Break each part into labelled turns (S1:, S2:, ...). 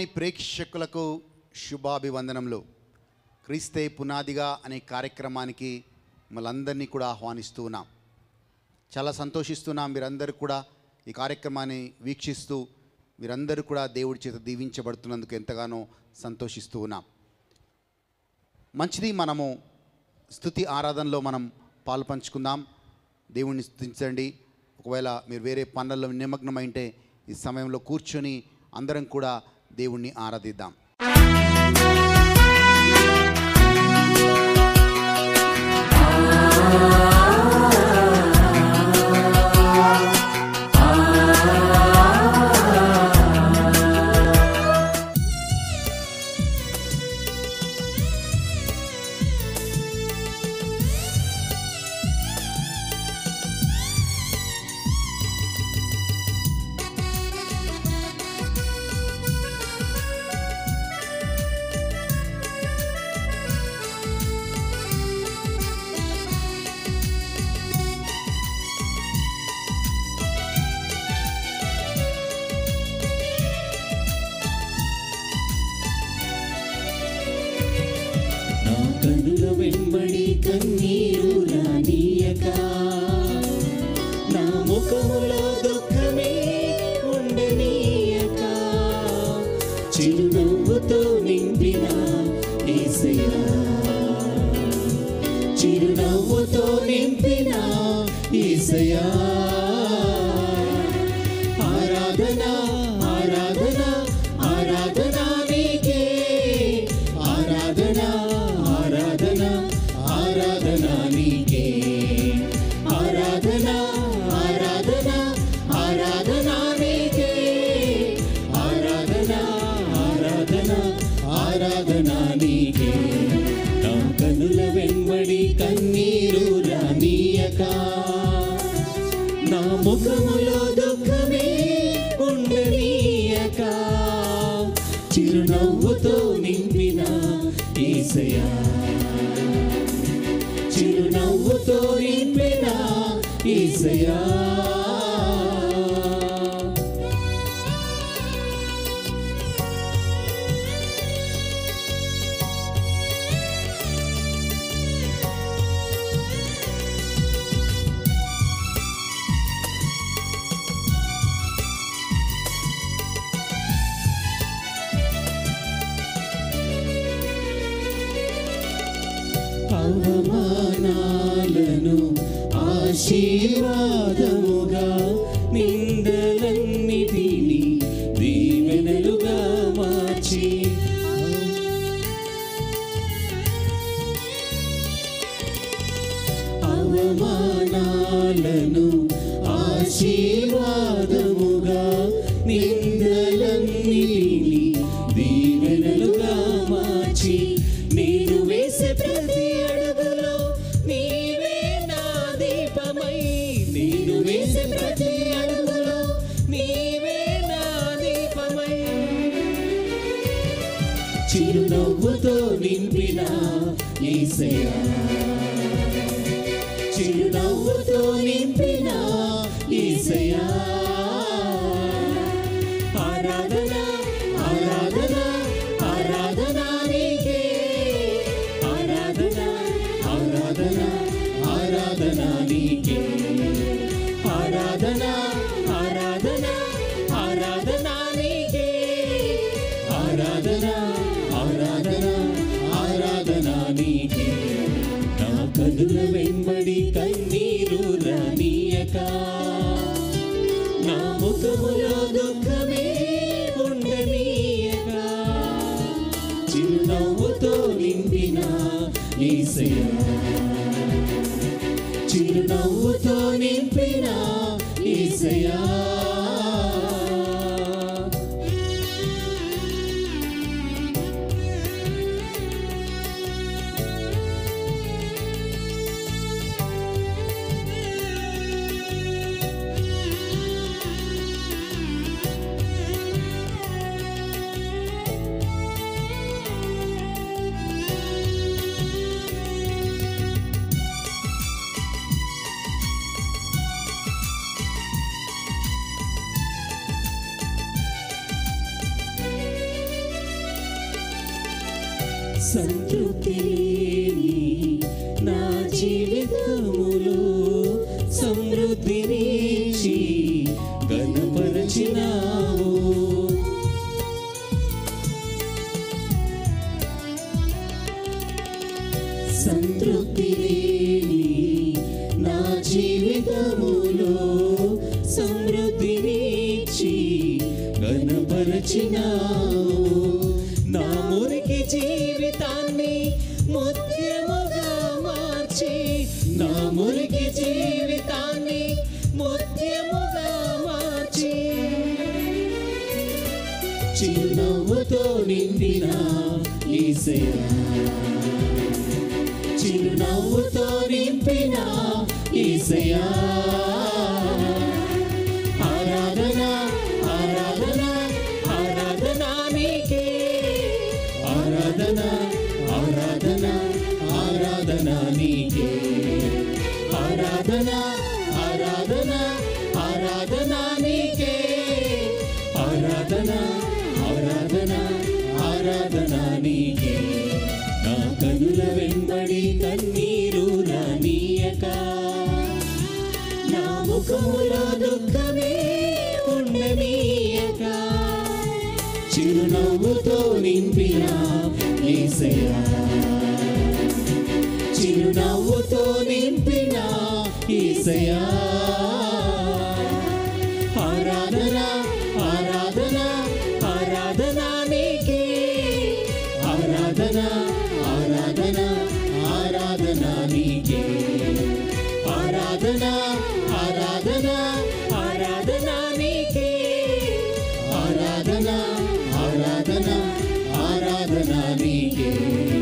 S1: ప్రేక్షకులకు శుభాభివందనములు క్రీస్తే పునాదిగా అనే కార్యక్రమానికి మనందరినీ కూడా ఆహ్వానిస్తూ ఉన్నాం చాలా సంతోషిస్తున్నాం మీరందరూ కూడా ఈ కార్యక్రమాన్ని వీక్షిస్తూ మీరందరూ కూడా దేవుడి చేత దీవించబడుతున్నందుకు ఎంతగానో సంతోషిస్తూ ఉన్నాం మంచిది మనము స్థుతి ఆరాధనలో మనం పాలు పంచుకుందాం దేవుణ్ణి స్థుతించండి ఒకవేళ మీరు వేరే పనులలో నిమగ్నమైంటే ఈ సమయంలో కూర్చొని అందరం కూడా దేవుణ్ణి ఆరాధిద్దాం
S2: నా కనుల వెంబడి కన్నీరు రానీయక నా ముఖములో దుఃఖమే ఉండనీయక చిరునవ్వుతో నింపిన ఏసయ్యా చిరునవ్వుతో నింపిన ఏసయ్యా ఆరాధన ఆరాధన ఆరాధన నీకే ఆరాధన ఆరాధన ఆరాధన నీకే ఆరాధన ఆరాధన ఆరాధన నీకే ఆరాధన ఆరాధన ఆరాధన నీకే నా కనుల వెంబడి కన్నీరు రానీయక నా ముఖములో దుఃఖమే ఉండనీయక చిరునవ్వుతో నింపిన ఈసయా చిరునవ్వుతో నింపిన ఈసయా అవమానాలను ఆశీర్వాదముగా నిందలన్నిటిని దీవెనలుగా మార్చి అవమానాలను ఆశీర్వాదముగా నిందలన్నిటిని దీవెనలుగా మార్చి నేను వేసే ప్రతి అడుగులో నీవే నా దీపమై నేను వేసే ప్రతి అడుగులో నీవే నా దీపమై చిరునవ్వుతో నింపిన ఈసయా చిరునవ్వుతో నింపిన ఈసయా ఆరాధన ఆరాధన ఆరాధన నీకే ఆరాధన ఆరాధన ఆరాధన నీకే ఆరాధన ఆరాధన ఆరాధన నీకే ఆరాధన ఆరాధన ఆరాధన నీకే నా కనుల వెంబడి కన్నీరు రానీయక నా ముఖములో దుఃఖమే ఉండనీయక చిరునవ్వుతో నింపిన ఈసయా చిరునవ్వుతో నింపిన ఈసయా సంతృప్తి లేని నా జీవితములో సమృద్ధినిచ్చి గణపరచినావు సంతృప్తి లేని నా జీవితములో సమృద్ధినిచ్చి గణపరచినావు నా మురికి జీవితాన్ని ముత్యముగా మార్చి నా మురికి జీవితాన్ని ముత్యముగా మార్చి చిరునవ్వుతో నిండిన ఈసయా చిరునవ్వుతో నింపిన ఈసయా ఆరాధన ఆరాధన ఆరాధన నీకే ఆరాధన ఆరాధన ఆరాధన నీకే ఆరాధన ఆరాధన ఆరాధన నీకే ఆరాధన ఆరాధన ఆరాధన నీకే నా కనుల వెంబడి కన్నీరు రానీయక నా ముఖములో దుఃఖమే ఉండనీయక చిరునవ్వుతో నింపిన ఈసయా చిరునవ్వుతో నింపిన ఈసయా ఆరాధన ఆరాధన ఆరాధన నీకే ఆరాధన ఆరాధన ఆరాధన నీకే ఆరాధన ఆరాధన ఆరాధన నీకే ఆరాధన ఆరాధన ఆరాధన నీకే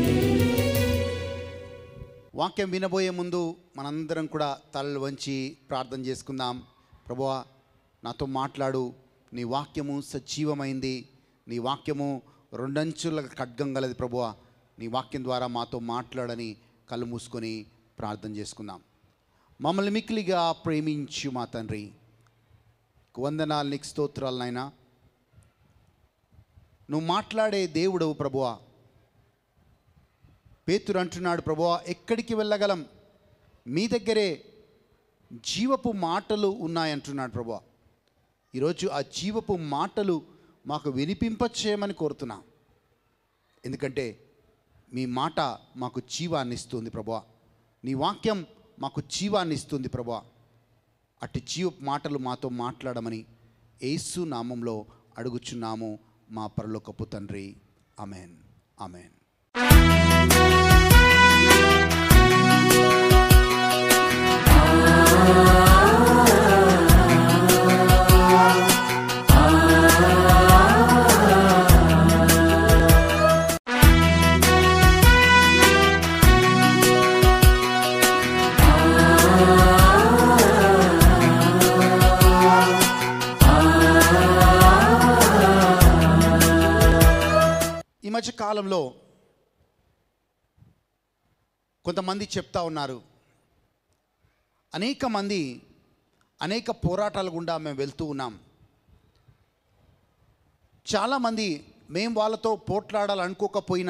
S1: వాక్యం వినబోయే ముందు మనందరం కూడా తలలు వంచి ప్రార్థన చేసుకుందాం ప్రభువా నాతో మాట్లాడు నీ వాక్యము సజీవమైంది నీ వాక్యము రెండంచుల ఖడ్గం గలది ప్రభువా నీ వాక్యం ద్వారా మాతో మాట్లాడని కళ్ళు మూసుకొని ప్రార్థన చేసుకుందాం మమ్మల్ని మిక్కిలిగా ప్రేమించు మా తండ్రి వందనాలు నీకు స్తోత్రాలు నాయనా నువ్వు మాట్లాడే దేవుడవు ప్రభువా పేతురు అంటున్నాడు ప్రభువా ఎక్కడికి వెళ్ళగలం మీ దగ్గరే జీవపు మాటలు ఉన్నాయంటున్నాడు ప్రభువా ఈరోజు ఆ జీవపు మాటలు మాకు వినిపింపచేయమని కోరుతున్నా ఎందుకంటే మీ మాట మాకు జీవాన్ని ఇస్తుంది ప్రభువా నీ వాక్యం మాకు జీవాన్ని ఇస్తుంది ప్రభువా అట్టి జీవ మాటలు మాతో మాట్లాడమని యేసు నామంలో అడుగుచున్నాము మా పరలోకపు తండ్రి అమెన్ అమెన్ ఈ మధ్య కాలంలో కొంతమంది చెప్తా ఉన్నారు అనేక మంది అనేక పోరాటాల గుండా మేము వెళ్తూ ఉన్నాం చాలామంది మేము వాళ్ళతో పోట్లాడాలనుకోకపోయినా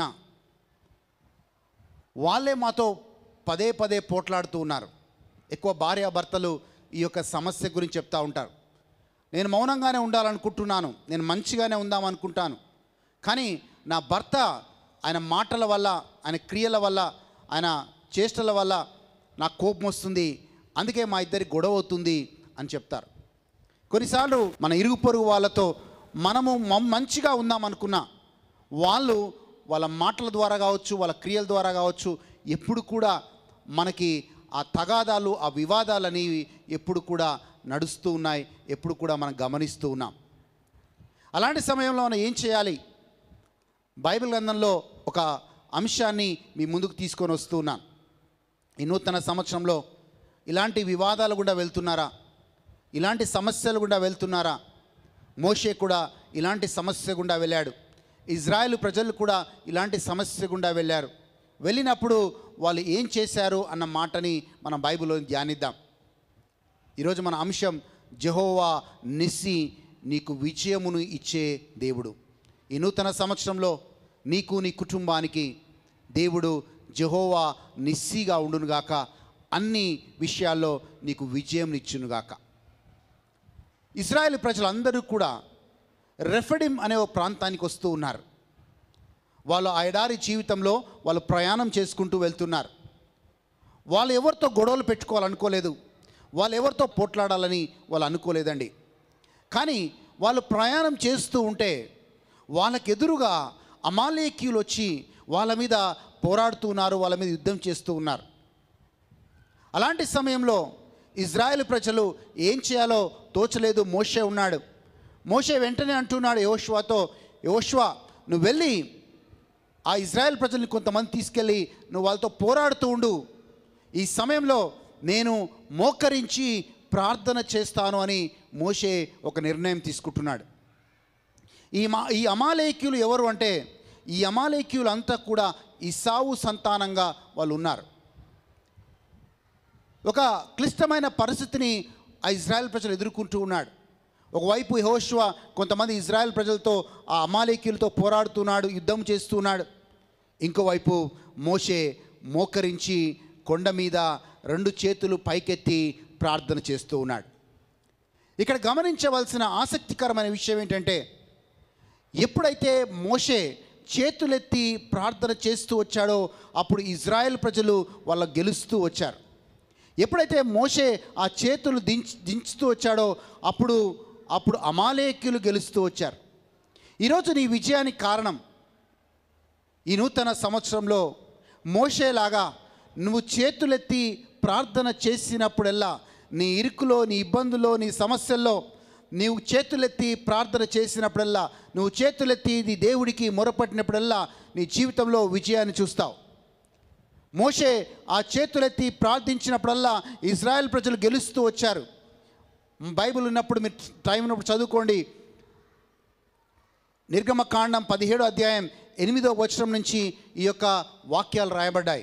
S1: వాళ్ళే మాతో పదే పదే పోట్లాడుతూ ఉన్నారు ఎక్కువ భార్యాభర్తలు ఈ యొక్క సమస్య గురించి చెప్తా ఉంటారు నేను మౌనంగానే ఉండాలనుకుంటున్నాను నేను మంచిగానే ఉందామనుకుంటాను కానీ నా భర్త ఆయన మాటల వల్ల ఆయన క్రియల వల్ల ఆయన చేష్టల వల్ల నాకు కోపం వస్తుంది అందుకే మా ఇద్దరి గొడవ అవుతుంది అని చెప్తారు కొన్నిసార్లు మన ఇరుగు పొరుగు వాళ్ళతో మనము మ- మంచిగా ఉందాం అనుకున్నా వాళ్ళు వాళ్ళ మాటల ద్వారా కావచ్చు వాళ్ళ క్రియల ద్వారా కావచ్చు ఎప్పుడు కూడా మనకి ఆ తగాదాలు ఆ వివాదాలు అనేవి ఎప్పుడు కూడా నడుస్తూ ఉన్నాయి ఎప్పుడు కూడా మనం గమనిస్తూ ఉన్నాం అలాంటి సమయంలో మనం ఏం చేయాలి బైబిల్ గ్రంథంలో ఒక అంశాన్ని మీ ముందుకు తీసుకొని వస్తూ ఉన్నాను ఈ నూతన సంవత్సరంలో ఇలాంటి వివాదాలు గుండా వెళ్తున్నారా ఇలాంటి సమస్యలు గుండా వెళ్తున్నారా మోషే కూడా ఇలాంటి సమస్య గుండా వెళ్ళాడు ఇజ్రాయెల్ ప్రజలు కూడా ఇలాంటి సమస్య గుండా వెళ్ళారు వెళ్ళినప్పుడు వాళ్ళు ఏం చేశారు అన్న మాటని మనం బైబిల్లో ధ్యానిద్దాం ఈరోజు మన అంశం జెహోవా నిస్సి నీకు విజయమును ఇచ్చే దేవుడు ఈ నూతన సంవత్సరంలో నీకు నీ కుటుంబానికి దేవుడు జెహోవా నిస్సిగా ఉండునుగాక అన్ని విషయాల్లో నీకు విజయం ఇచ్చునుగాక ఇజ్రాయెల్ ప్రజలందరూ కూడా రెఫడిమ్ అనే ఒక ప్రాంతానికి వస్తూ ఉన్నారు వాళ్ళు ఆ ఎడారి జీవితంలో వాళ్ళు ప్రయాణం చేసుకుంటూ వెళ్తున్నారు వాళ్ళు ఎవరితో గొడవలు పెట్టుకోవాలనుకోలేదు వాళ్ళు ఎవరితో పోట్లాడాలని వాళ్ళు అనుకోలేదండి కానీ వాళ్ళు ప్రయాణం చేస్తూ ఉంటే వాళ్ళకి ఎదురుగా అమాలేకీయులు వచ్చి వాళ్ళ మీద పోరాడుతూ ఉన్నారు వాళ్ళ మీద యుద్ధం చేస్తూ ఉన్నారు అలాంటి సమయంలో ఇజ్రాయెల్ ప్రజలు ఏం చేయాలో తోచలేదు మోషే ఉన్నాడు మోషే వెంటనే అంటున్నాడు యోష్వాతో యోష్వా నువ్వు వెళ్ళి ఆ ఇజ్రాయెల్ ప్రజల్ని కొంతమంది తీసుకెళ్ళి నువ్వు వాళ్ళతో పోరాడుతూ ఉండు ఈ సమయంలో నేను మోకరించి ప్రార్థన చేస్తాను అని మోషే ఒక నిర్ణయం తీసుకుంటున్నాడు ఈ మా ఈ అమాలేక్యులు ఎవరు అంటే ఈ అమాలేక్యులు అంతా కూడా ఇసావు సంతానంగా వాళ్ళు ఉన్నారు ఒక క్లిష్టమైన పరిస్థితిని ఆ ఇజ్రాయెల్ ప్రజలు ఎదుర్కొంటూ ఉన్నాడు ఒకవైపు యెహోషువ కొంతమంది ఇజ్రాయెల్ ప్రజలతో ఆ అమాలేకీలతో పోరాడుతున్నాడు యుద్ధం చేస్తున్నాడు ఇంకోవైపు మోషే మోకరించి కొండ మీద రెండు చేతులు పైకెత్తి ప్రార్థన చేస్తూ ఉన్నాడు ఇక్కడ గమనించవలసిన ఆసక్తికరమైన విషయం ఏంటంటే ఎప్పుడైతే మోషే చేతులెత్తి ప్రార్థన చేస్తూ వచ్చాడో అప్పుడు ఇజ్రాయెల్ ప్రజలు వాళ్ళ గెలుస్తూ వచ్చారు ఎప్పుడైతే మోషే ఆ చేతులు దించ్ దించుతూ వచ్చాడో అప్పుడు అప్పుడు అమాలేక్యులు గెలుస్తూ వచ్చారు ఈరోజు నీ విజయానికి కారణం ఈ నూతన సంవత్సరంలో మోషేలాగా నువ్వు చేతులెత్తి ప్రార్థన చేసినప్పుడల్లా నీ ఇరుకులో నీ ఇబ్బందుల్లో నీ సమస్యల్లో నీవు చేతులెత్తి ప్రార్థన చేసినప్పుడల్లా నువ్వు చేతులెత్తి నీ దేవుడికి మొరపట్టినప్పుడల్లా నీ జీవితంలో విజయాన్ని చూస్తావు మోషే ఆ చేతులెత్తి ప్రార్థించినప్పుడల్లా ఇజ్రాయెల్ ప్రజలు గెలుస్తూ వచ్చారు బైబిల్ ఉన్నప్పుడు మీరు టైం ఉన్నప్పుడు చదువుకోండి నిర్గమకాండం పదిహేడో అధ్యాయం ఎనిమిదో వచనం నుంచి ఈ యొక్క వాక్యాలు రాయబడ్డాయి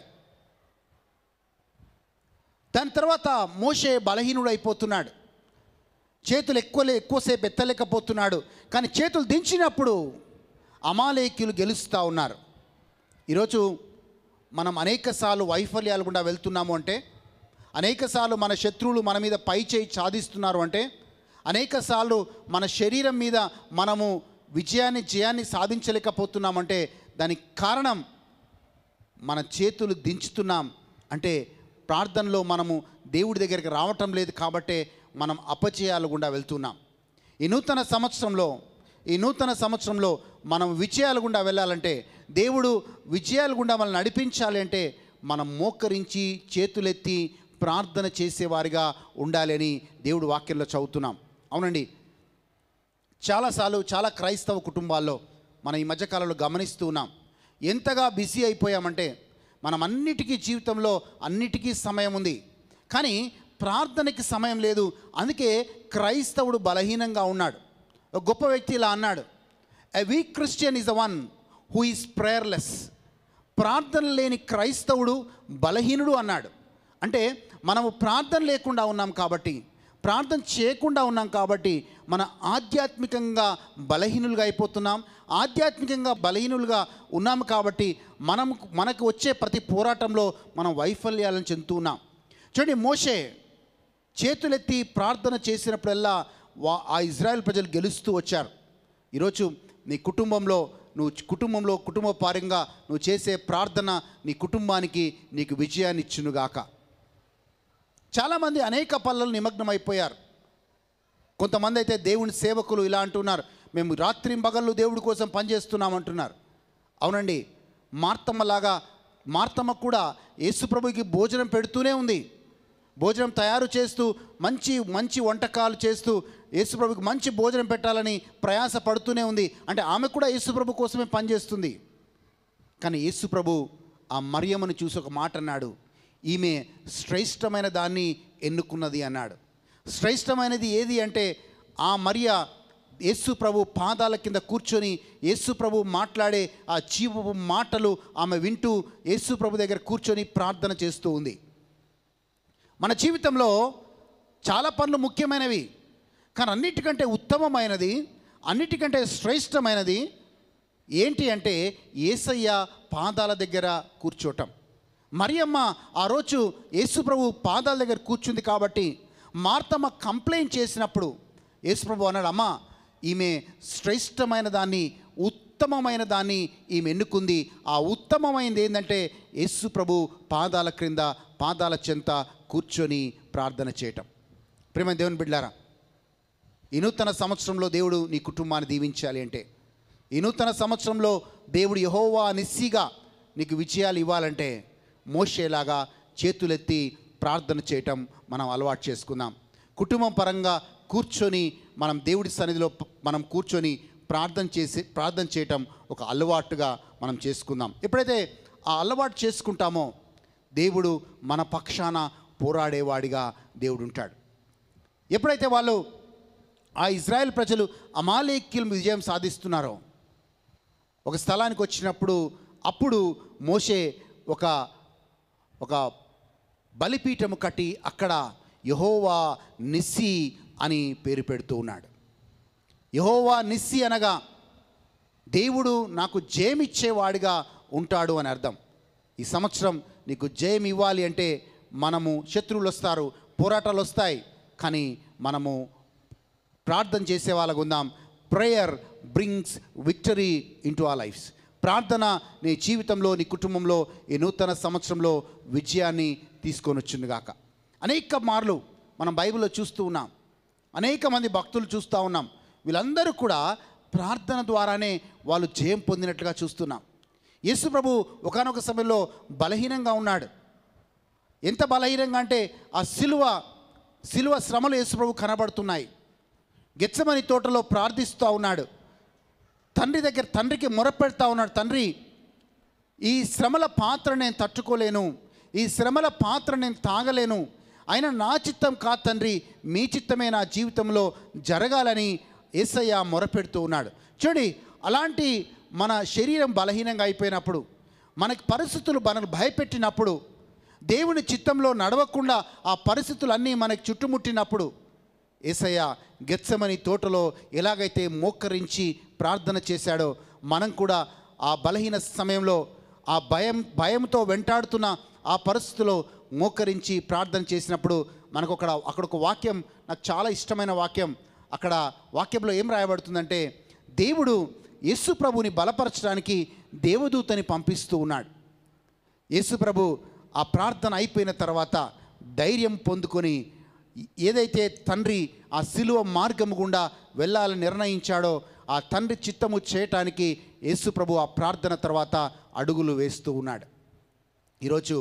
S1: దాని తర్వాత మోషే బలహీనుడు అయిపోతున్నాడు చేతులు ఎక్కువ ఎక్కువసేపు ఎత్తలేకపోతున్నాడు కానీ చేతులు దించినప్పుడు అమాలేక్యులు గెలుస్తూ ఉన్నారు ఈరోజు మనం అనేకసార్లు వైఫల్యాలు గుండా వెళ్తున్నాము అంటే అనేకసార్లు మన శత్రువులు మన మీద పై చేయి సాధిస్తున్నారు అంటే అనేకసార్లు మన శరీరం మీద మనము విజయాన్ని జయాన్ని సాధించలేకపోతున్నామంటే దానికి కారణం మన చేతులు దించుతున్నాం అంటే ప్రార్థనలో మనము దేవుడి దగ్గరికి రావటం లేదు కాబట్టే మనం అపజయాలు గుండా వెళ్తున్నాం ఈ నూతన సంవత్సరంలో ఈ నూతన సంవత్సరంలో మనం విజయాలు గుండా వెళ్ళాలంటే దేవుడు విజయాల గుండా మనల్ని నడిపించాలి అంటే మనం మోకరించి చేతులెత్తి ప్రార్థన చేసేవారిగా ఉండాలి అని దేవుడు వాక్యంలో చదువుతున్నాం అవునండి చాలాసార్లు చాలా క్రైస్తవ కుటుంబాల్లో మనం ఈ మధ్యకాలంలో గమనిస్తూ ఉన్నాం ఎంతగా బిజీ అయిపోయామంటే మనం అన్నిటికీ జీవితంలో అన్నిటికీ సమయం ఉంది కానీ ప్రార్థనకి సమయం లేదు అందుకే క్రైస్తవుడు బలహీనంగా ఉన్నాడు ఒక గొప్ప వ్యక్తి ఇలా అన్నాడు a week Christian is the one who is prayerless ప్రార్థన లేని క్రైస్తవుడు బలహీనుడు అన్నాడు అంటే మనము ప్రార్థన లేకుండా ఉన్నాం కాబట్టి ప్రార్థన చేయకుండా ఉన్నాం కాబట్టి మన ఆధ్యాత్మికంగా బలహీనులుగా అయిపోతున్నాం ఆధ్యాత్మికంగా బలహీనులుగా ఉన్నాము కాబట్టి మనం మనకు వచ్చే ప్రతి పోరాటంలో మనం వైఫల్యాలను చెందుతున్నాం చూడండి మోషే చేతులెత్తి ప్రార్థన చేసినప్పుడల్లా వా ఆ ఇజ్రాయెల్ ప్రజలు గెలుస్తూ వచ్చారు ఈరోజు నీ కుటుంబంలో నువ్వు కుటుంబంలో కుటుంబ పారంగా నువ్వు చేసే ప్రార్థన నీ కుటుంబానికి నీకు విజయాన్ని ఇచ్చునుగాక చాలామంది అనేక పనులలో నిమగ్నం అయిపోయారు కొంతమంది అయితే దేవుని సేవకులు ఇలా అంటున్నారు మేము రాత్రి పగళ్ళు దేవుడి కోసం పనిచేస్తున్నాం అంటున్నారు అవునండి మార్తమ్మలాగా మార్తమ్మ కూడా యేసుప్రభుకి భోజనం పెడుతూనే ఉంది భోజనం తయారు చేస్తూ మంచి మంచి వంటకాలు చేస్తూ యేసుప్రభుకి మంచి భోజనం పెట్టాలని ప్రయాస పడుతూనే ఉంది అంటే ఆమె కూడా యేసుప్రభు కోసమే పనిచేస్తుంది కానీ యేసుప్రభు ఆ మరియమ్మను చూసి ఒక మాట అన్నాడు ఈమె శ్రేష్టమైన దాన్ని ఎన్నుకున్నది అన్నాడు శ్రేష్టమైనది ఏది అంటే ఆ మరియ యేసు ప్రభు పాదాల కింద కూర్చొని యేసు ప్రభు మాట్లాడే ఆ జీవపు మాటలు ఆమె వింటూ యేసు ప్రభు దగ్గర కూర్చొని ప్రార్థన చేస్తూ ఉంది మన జీవితంలో చాలా పనులు ముఖ్యమైనవి కానీ అన్నిటికంటే ఉత్తమమైనది అన్నిటికంటే శ్రేష్టమైనది ఏంటి అంటే ఏసయ్య పాదాల దగ్గర కూర్చోటం మరియమ్మ ఆ రోజు యేసుప్రభు పాదాల దగ్గర కూర్చుంది కాబట్టి మార్తమ్మ కంప్లైంట్ చేసినప్పుడు యేసుప్రభు అన్నాడు అమ్మా ఈమె శ్రేష్టమైన దాన్ని ఉత్తమమైన దాన్ని ఈమె ఎన్నుకుంది ఆ ఉత్తమమైనది ఏంటంటే యేసు ప్రభు పాదాల క్రింద పాదాల చెంత కూర్చొని ప్రార్థన చేయటం ప్రేమ దేవుని బిడ్డారా ఈ నూతన సంవత్సరంలో దేవుడు నీ కుటుంబాన్ని దీవించాలి అంటే ఈ నూతన సంవత్సరంలో దేవుడు యహోవా నిస్సిగా నీకు విజయాలు ఇవ్వాలంటే మోషేలాగా చేతులెత్తి ప్రార్థన చేయటం మనం అలవాటు చేసుకుందాం కుటుంబం పరంగా కూర్చొని మనం దేవుడి సన్నిధిలో ప- మనం కూర్చొని ప్రార్థన చేసి ప్రార్థన చేయటం ఒక అలవాటుగా మనం చేసుకుందాం ఎప్పుడైతే ఆ అలవాటు చేసుకుంటామో దేవుడు మన పక్షాన పోరాడేవాడిగా దేవుడు ఉంటాడు ఎప్పుడైతే వాళ్ళు ఆ ఇజ్రాయెల్ ప్రజలు అమాలేక్యులు విజయం సాధిస్తున్నారో ఒక స్థలానికి వచ్చినప్పుడు అప్పుడు మోషే ఒక ఒక బలిపీఠము కట్టి అక్కడ యహోవా నిస్సి అని పేరు పెడుతూ ఉన్నాడు యహోవా నిస్సి అనగా దేవుడు నాకు జయమిచ్చేవాడిగా ఉంటాడు అని అర్థం ఈ సంవత్సరం నీకు జయం ఇవ్వాలి అంటే మనము శత్రువులు వస్తారు పోరాటాలు వస్తాయి కానీ మనము ప్రార్థన చేసే వాళ్ళకు ఉందాం prayer brings victory into a life's ప్రార్థన నీ జీవితంలో నీ కుటుంబంలో ఈ నూతన సంవత్సరంలో విజయాన్ని తీసుకొని వచ్చిందిగాక అనేక మార్లు మనం బైబిల్లో చూస్తూ ఉన్నాం అనేక మంది భక్తులు చూస్తూ ఉన్నాం వీళ్ళందరూ కూడా ప్రార్థన ద్వారానే వాళ్ళు జయం పొందినట్లుగా చూస్తున్నాం యేసు ప్రభు ఒకానొక సమయంలో బలహీనంగా ఉన్నాడు ఎంత బలహీనంగా అంటే ఆ సిలువ సిలువ శ్రమలు యేసుప్రభు కనబడుతున్నాయి గెచ్చమని తోటలో ప్రార్థిస్తూ ఉన్నాడు తండ్రి దగ్గర తండ్రికి మొరపెడతా ఉన్నాడు తండ్రి ఈ శ్రమల పాత్ర నేను తట్టుకోలేను ఈ శ్రమల పాత్ర నేను తాగలేను అయినా నా చిత్తం కాదు తండ్రి మీ చిత్తమే నా జీవితంలో జరగాలని ఏసయ్య మొరపెడుతూ ఉన్నాడు చూడండి అలాంటి మన శరీరం బలహీనంగా అయిపోయినప్పుడు మనకి పరిస్థితులు మనకు భయపెట్టినప్పుడు దేవుని చిత్తంలో నడవకుండా ఆ పరిస్థితులన్నీ మనకి చుట్టుముట్టినప్పుడు ఏసయ్య గెత్సమని తోటలో ఎలాగైతే మోక్కరించి ప్రార్థన చేశాడో మనం కూడా ఆ బలహీన సమయంలో ఆ భయం భయంతో వెంటాడుతున్న ఆ పరిస్థితిలో మోకరించి ప్రార్థన చేసినప్పుడు మనకు అక్కడ అక్కడ ఒక వాక్యం నాకు చాలా ఇష్టమైన వాక్యం అక్కడ వాక్యంలో ఏం రాయబడుతుందంటే దేవుడు యేసు ప్రభుని బలపరచడానికి దేవదూతని పంపిస్తూ ఉన్నాడు యేసు ప్రభు ఆ ప్రార్థన అయిపోయిన తర్వాత ధైర్యం పొందుకొని ఏదైతే తండ్రి ఆ శిలువ మార్గం గుండా వెళ్ళాలని నిర్ణయించాడో ఆ తండ్రి చిత్తము చేయటానికి యేసు ప్రభు ఆ ప్రార్థన తర్వాత అడుగులు వేస్తూ ఉన్నాడు ఈరోజు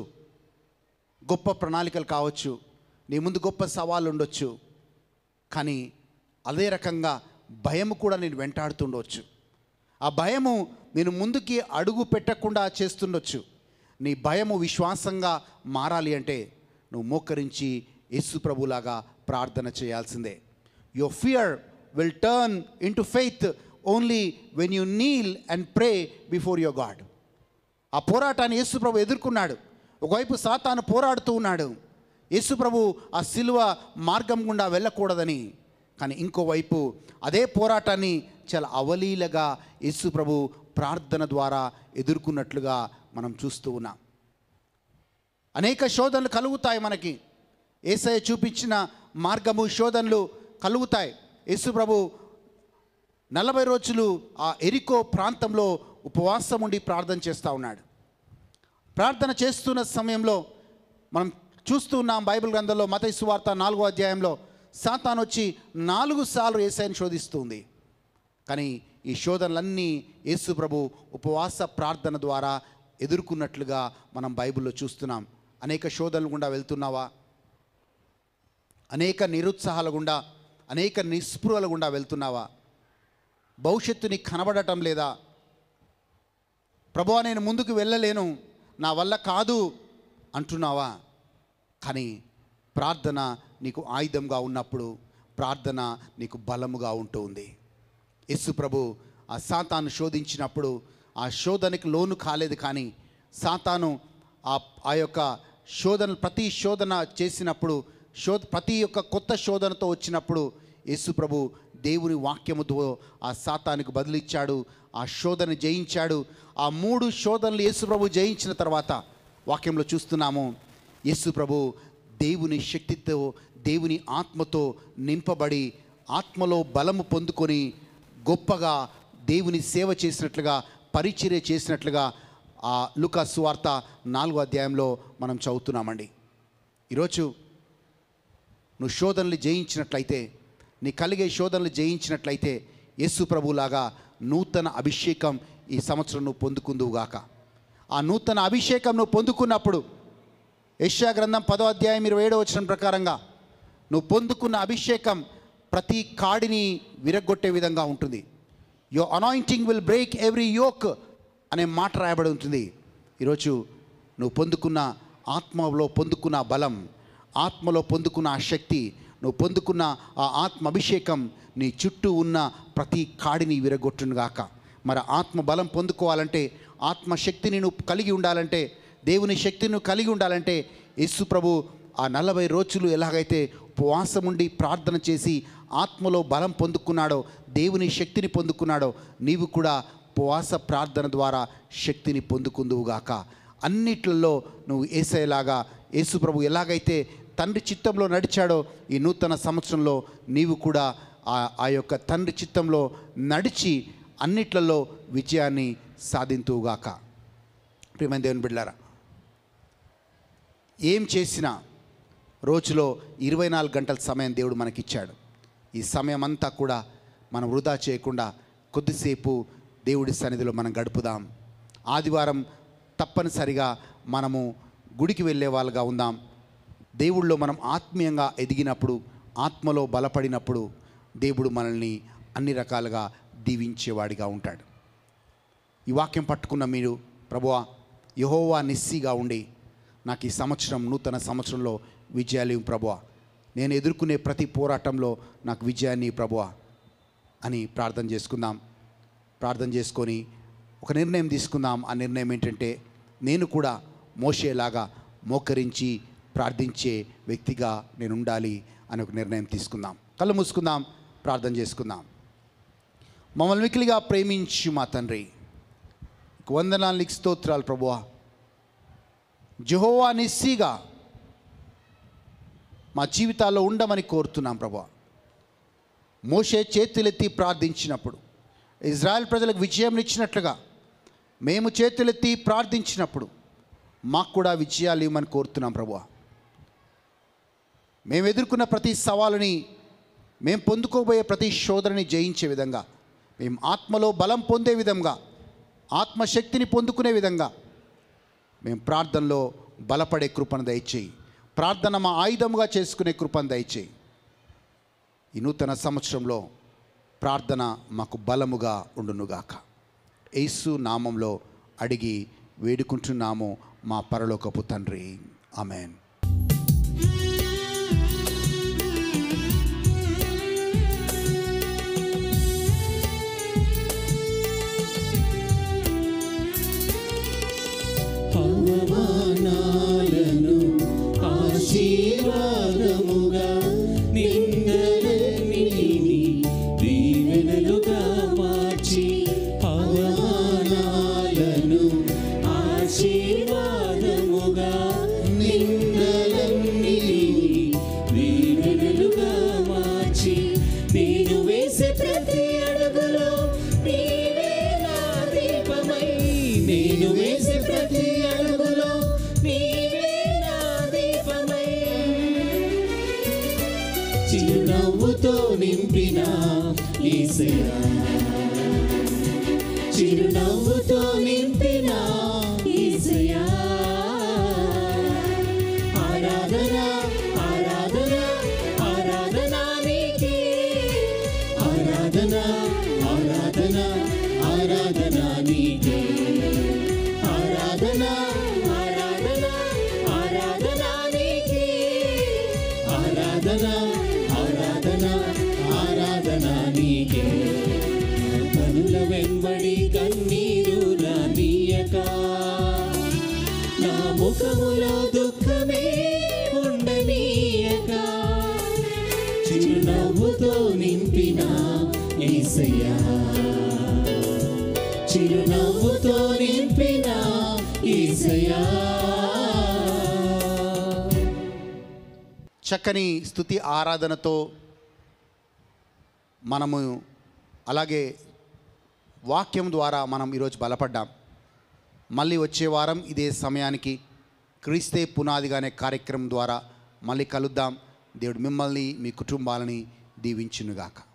S1: గొప్ప ప్రణాళికలు కావచ్చు నీ ముందు గొప్ప సవాళ్ళు ఉండొచ్చు కానీ అదే రకంగా భయము కూడా నేను వెంటాడుతుండవచ్చు ఆ భయము నేను ముందుకి అడుగు పెట్టకుండా చేస్తుండొచ్చు నీ భయము విశ్వాసంగా మారాలి అంటే నువ్వు మోకరించి యేసు ప్రభులాగా ప్రార్థన చేయాల్సిందే your fear will turn into faith only when you kneel and pray before your God ఆ పోరాటాన్ని యేసుప్రభు ఎదుర్కొన్నాడు ఒకవైపు సాతాను పోరాడుతూ ఉన్నాడు యేసుప్రభు ఆ సిలువ మార్గం గుండా వెళ్ళకూడదని కానీ ఇంకోవైపు అదే పోరాటాన్ని చాలా అవలీలగా యేసుప్రభు ప్రార్థన ద్వారా ఎదుర్కొన్నట్లుగా మనం చూస్తూ ఉన్నాం అనేక శోధనలు కలుగుతాయి మనకి ఏసయ్య చూపించిన మార్గము శోధనలు కలుగుతాయి యేసుప్రభు నలభై రోజులు ఆ ఎరికో ప్రాంతంలో ఉపవాసం ఉండి ప్రార్థన చేస్తూ ఉన్నాడు ప్రార్థన చేస్తున్న సమయంలో మనం చూస్తూ ఉన్నాం బైబిల్ గ్రంథంలో మత సువార్త నాలుగో అధ్యాయంలో సాతాన్ వచ్చి నాలుగు సార్లు ఏసైని శోధిస్తుంది కానీ ఈ శోధనలన్నీ యేసు ప్రభు ఉపవాస ప్రార్థన ద్వారా ఎదుర్కొన్నట్లుగా మనం బైబిల్లో చూస్తున్నాం అనేక శోధనలు గుండా వెళ్తున్నావా అనేక నిరుత్సాహాల గుండా అనేక నిస్పృహల గుండా వెళ్తున్నావా భవిష్యత్తు నీకు కనబడటం లేదా ప్రభువా నేను ముందుకు వెళ్ళలేను నా వల్ల కాదు అంటున్నావా కానీ ప్రార్థన నీకు ఆయుధంగా ఉన్నప్పుడు ప్రార్థన నీకు బలముగా ఉంటుంది యేసు ప్రభు ఆ సాతాను శోధించినప్పుడు ఆ శోధనకి లోను కాలేదు కానీ సాతాను ఆ ఆ యొక్క శోధన ప్రతి శోధన చేసినప్పుడు శోధ ప్రతి యొక్క కొత్త శోధనతో వచ్చినప్పుడు యేసు ప్రభు దేవుని వాక్యముతో ఆ సాతానికి బదులిచ్చాడు ఆ శోధన జయించాడు ఆ మూడు శోధనలు యేసు ప్రభు జయించిన తర్వాత వాక్యంలో చూస్తున్నాము యేసు ప్రభు దేవుని శక్తితో దేవుని ఆత్మతో నింపబడి ఆత్మలో బలము పొందుకొని గొప్పగా దేవుని సేవ చేసినట్లుగా పరిచర్య చేసినట్లుగా ఆ లుకా సువార్త నాలుగో అధ్యాయంలో మనం చదువుతున్నామండి ఈరోజు నువ్వు శోధనలు జయించినట్లయితే నీ కలిగే శోధనలు జయించినట్లయితే యేసు ప్రభులాగా నూతన అభిషేకం ఈ సంవత్సరం నువ్వు పొందుకుందువుగాక ఆ నూతన అభిషేకం నువ్వు పొందుకున్నప్పుడు యెషయా గ్రంథం పదో అధ్యాయం ఇరవై ఏడో వచ్చిన ప్రకారంగా నువ్వు పొందుకున్న అభిషేకం ప్రతి కాడిని విరగొట్టే విధంగా ఉంటుంది యో anointing will break every yoke అనే మాట రాయబడి ఉంటుంది ఈరోజు నువ్వు పొందుకున్న ఆత్మలో పొందుకున్న బలం ఆత్మలో పొందుకున్న ఆ శక్తి నువ్వు పొందుకున్న ఆ ఆత్మ అభిషేకం నీ చుట్టూ ఉన్న ప్రతి కాడిని విరగొట్టునుగాక మరి ఆత్మ బలం పొందుకోవాలంటే ఆత్మశక్తిని నువ్వు కలిగి ఉండాలంటే దేవుని శక్తిని నువ్వు కలిగి ఉండాలంటే యేసు ప్రభు ఆ నలభై రోజులు ఎలాగైతే ఉపవాసం ఉండి ప్రార్థన చేసి ఆత్మలో బలం పొందుకున్నాడో దేవుని శక్తిని పొందుకున్నాడో నీవు కూడా ఉపవాస ప్రార్థన ద్వారా శక్తిని పొందుకుందువుగాక అన్నిట్లలో నువ్వు ఏసేలాగా యేసు ప్రభు ఎలాగైతే తండ్రి చిత్తంలో నడిచాడో ఈ నూతన సంవత్సరంలో నీవు కూడా ఆ ఆ యొక్క తండ్రి చిత్తంలో నడిచి అన్నిట్లలో విజయాన్ని సాధింతువుగాక ప్రియమైన దేవుని బిడ్డారా ఏం చేసినా రోజులో ఇరవై నాలుగు గంటల సమయం దేవుడు మనకిచ్చాడు ఈ సమయం అంతా కూడా మనం వృధా చేయకుండా కొద్దిసేపు దేవుడి సన్నిధిలో మనం గడుపుదాం ఆదివారం తప్పనిసరిగా మనము గుడికి వెళ్ళే వాళ్ళుగా ఉందాం దేవుళ్ళో మనం ఆత్మీయంగా ఎదిగినప్పుడు ఆత్మలో బలపడినప్పుడు దేవుడు మనల్ని అన్ని రకాలుగా దీవించేవాడిగా ఉంటాడు ఈ వాక్యం పట్టుకున్న మీరు ప్రభువా యహోవా నిస్సిగా ఉండి నాకు ఈ సంవత్సరం నూతన సంవత్సరంలో విజయాలు ఇవ్వు ప్రభువా నేను ఎదుర్కొనే ప్రతి పోరాటంలో నాకు విజయాన్ని ఇవ్వు ప్రభువా అని ప్రార్థన చేసుకుందాం ప్రార్థన చేసుకొని ఒక నిర్ణయం తీసుకుందాం ఆ నిర్ణయం ఏంటంటే నేను కూడా మోసేలాగా మోకరించి ప్రార్థించే వ్యక్తిగా నేను ఉండాలి అని ఒక నిర్ణయం తీసుకుందాం కళ్ళు మూసుకుందాం ప్రార్థన చేసుకుందాం మమ్మల్ని మిక్కిలిగా ప్రేమించు మా తండ్రి నీకు వందనాలు నీకు స్తోత్రాలు ప్రభువా జెహోవా నిస్సిగా మా జీవితాల్లో ఉండమని కోరుతున్నాం ప్రభువా మోషే చేతులెత్తి ప్రార్థించినప్పుడు ఇజ్రాయెల్ ప్రజలకు విజయం ఇచ్చినట్లుగా మేము చేతులెత్తి ప్రార్థించినప్పుడు మాకు కూడా విజయాలు ఇవ్వమని కోరుతున్నాం ప్రభువా మేము ఎదుర్కొన్న ప్రతి సవాలుని మేము పొందుకోబోయే ప్రతి శోధనని జయించే విధంగా మేము ఆత్మలో బలం పొందే విధంగా ఆత్మశక్తిని పొందుకునే విధంగా మేము ప్రార్థనలో బలపడే కృపను దయచేయి ప్రార్థన మా ఆయుధముగా చేసుకునే కృపను దయచేయి ఈ నూతన సంవత్సరంలో ప్రార్థన మాకు బలముగా ఉండునుగాక యేసు నామంలో అడిగి వేడుకుంటున్నాము మా పరలోకపు తండ్రి ఆమెన్
S2: అవమానాలను ఆశీర్వాదముగా నిందలన్నిటిని దీవెనలుగా మార్చి అవమానాలను ఆశీర్వాదముగా నిందలన్నిటిని దీవెనలుగా మార్చి నేను వేసే ప్రతి అడుగులో నీవే నా దీపమై నేను వేసే ప్రతి అడుగులో నీవే నా దీపమై చిరునవ్వుతో నింపిన ఈసయా చిరునవ్వుతో నింపిన ఈసయా ఆరాధన ఆరాధన ఆరాధన నీకే ఆరాధన ఆరాధన ఆరాధన నీకే ఆరాధన ఆరాధన ఆరాధన నీకే ఆరాధన ఆరాధన ఆరాధన నీకే కనుల వెంబడి కన్నీరు రానీయక నా ముఖములో దుఃఖమే ఉండనీయక చిరునవ్వుతో చిరునవ్వుతో నింపిన ఈసయ్యా చిరునవ్వుతో నింపిన ఈసయ్యా
S1: చక్కని స్థుతి ఆరాధనతో మనము అలాగే వాక్యం ద్వారా మనం ఈరోజు బలపడ్డాం మళ్ళీ వచ్చే వారం ఇదే సమయానికి క్రీస్తే పునాదిగా అనే కార్యక్రమం ద్వారా మళ్ళీ కలుద్దాం దేవుడు మిమ్మల్ని మీ కుటుంబాలని దీవించునుగాక